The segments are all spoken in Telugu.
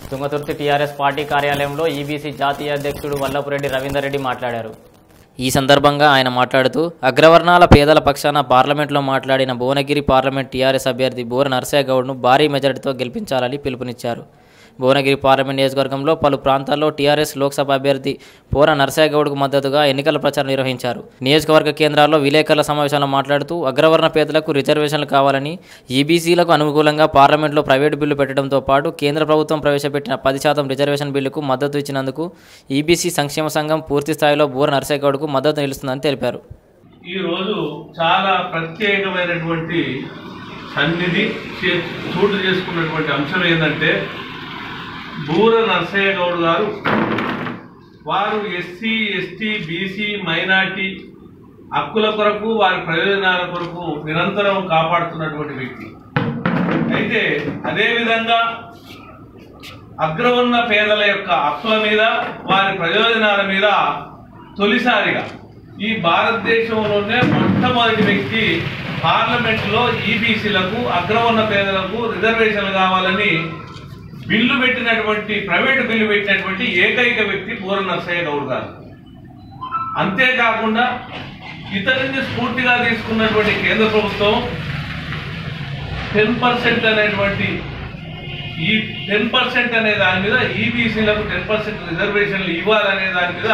తుంగతుర్తి టీఆర్ఎస్ పార్టీ కార్యాలయంలో ఈబీసీ జాతీయ అధ్యక్షుడు వల్లపురెడ్డి రవీందర్ రెడ్డి మాట్లాడారు ఈ సందర్భంగా ఆయన మాట్లాడుతూ అగ్రవర్ణాల పేదల పక్షాన పార్లమెంట్లో మాట్లాడిన భువనగిరి పార్లమెంట్ టీఆర్ఎస్ అభ్యర్థి బోర నర్సయ్య గౌడ్ను భారీ మెజారిటీతో గెలిపించాలని పిలుపునిచ్చారు భువనగిరి పార్లమెంట్ నియోజకవర్గంలో పలు ప్రాంతాల్లో టీఆర్ఎస్ లోక్సభ అభ్యర్థి పోర నర్సయ్య గౌడ్కు మద్దతుగా ఎన్నికల ప్రచారం నిర్వహించారు నియోజకవర్గ కేంద్రాల్లో విలేకరుల సమావేశంలో మాట్లాడుతూ అగ్రవర్ణ పేదలకు రిజర్వేషన్లు కావాలని ఈబీసీలకు అనుకూలంగా పార్లమెంట్లో ప్రైవేటు బిల్లు పెట్టడంతో పాటు కేంద్ర ప్రభుత్వం ప్రవేశపెట్టిన పది శాతం రిజర్వేషన్ బిల్లుకు మద్దతు ఇచ్చినందుకు ఈబీసీ సంక్షేమ సంఘం పూర్తి స్థాయిలో బోర నర్సయ్య గౌడ్కు మద్దతు నిలుస్తుందని తెలిపారు ఈరోజు చాలా ప్రత్యేకమైనటువంటి సన్నిధి చే- చోటు చేసుకున్నటువంటి అంశం ఏంటంటే బూర నరసయ్య గౌడ్ గారు వారు ఎస్సీ ఎస్టీ బీసీ మైనార్టీ హక్కుల కొరకు వారి ప్రయోజనాల కొరకు నిరంతరం కాపాడుతున్నటువంటి వ్యక్తి అయితే అదేవిధంగా అగ్రవర్ణ పేదల యొక్క హక్కుల మీద వారి ప్రయోజనాల మీద తొలిసారిగా ఈ భారతదేశంలోనే మొట్టమొదటి వ్యక్తి పార్లమెంట్లో ఈబీసీలకు అగ్రవర్ణ పేదలకు రిజర్వేషన్లు కావాలని బిల్లు పెట్టినటువంటి ప్రైవేట్ బిల్లు పెట్టినటువంటి ఏకైక వ్యక్తి పూర నరసయ్య గౌడ్ గారు అంతేకాకుండా ఇతరుని స్ఫూర్తిగా తీసుకున్నటువంటి కేంద్ర ప్రభుత్వం టెన్ పర్సెంట్ అనేటువంటి ఈ టెన్ పర్సెంట్ అనే దాని మీద ఈబీసీలకు టెన్ పర్సెంట్ రిజర్వేషన్లు ఇవ్వాలనే దాని మీద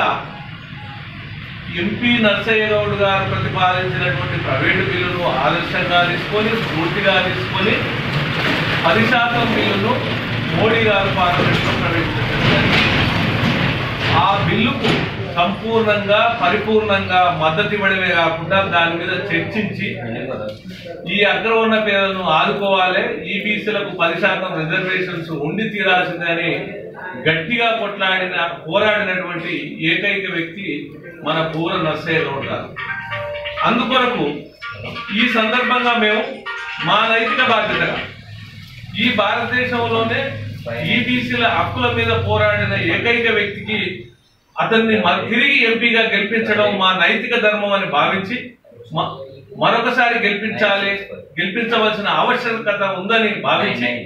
ఎంపీ నర్సయ్య గౌడ్ గారు ప్రతిపాదించినటువంటి ప్రైవేటు బిల్లును ఆదర్శంగా తీసుకొని స్ఫూర్తిగా తీసుకొని పది శాతం బిల్లును మోడీ గారు పార్లమెంట్లో ప్రవేశపెట్టారు జరిగింది. ఆ బిల్లుకు సంపూర్ణంగా పరిపూర్ణంగా మద్దతు ఇవ్వడమే కాకుండా దాని మీద చర్చించి ఈ అగ్రవర్ణ పేదలను ఆదుకోవాలి ఈబీసీలకు పది శాతం రిజర్వేషన్స్ ఉండి తీరాల్సిందని గట్టిగా కొట్లాడిన పోరాడినటువంటి ఏకైక వ్యక్తి మన పూర నర్సయ్య గౌడ్ గారు అందుకొరకు ఈ సందర్భంగా మేము మా నైతిక బాధ్యతగా ఈ భారతదేశంలోనే ఈబీసీల హక్కుల మీద పోరాడిన ఏకైక వ్యక్తికి అతన్ని మ- తిరిగి ఎంపీగా గెలిపించడం మా నైతిక ధర్మం అని భావించి మ- మరొకసారి గెలిపించాలి గెలిపించవలసిన ఆవశ్యకత ఉందని భావించి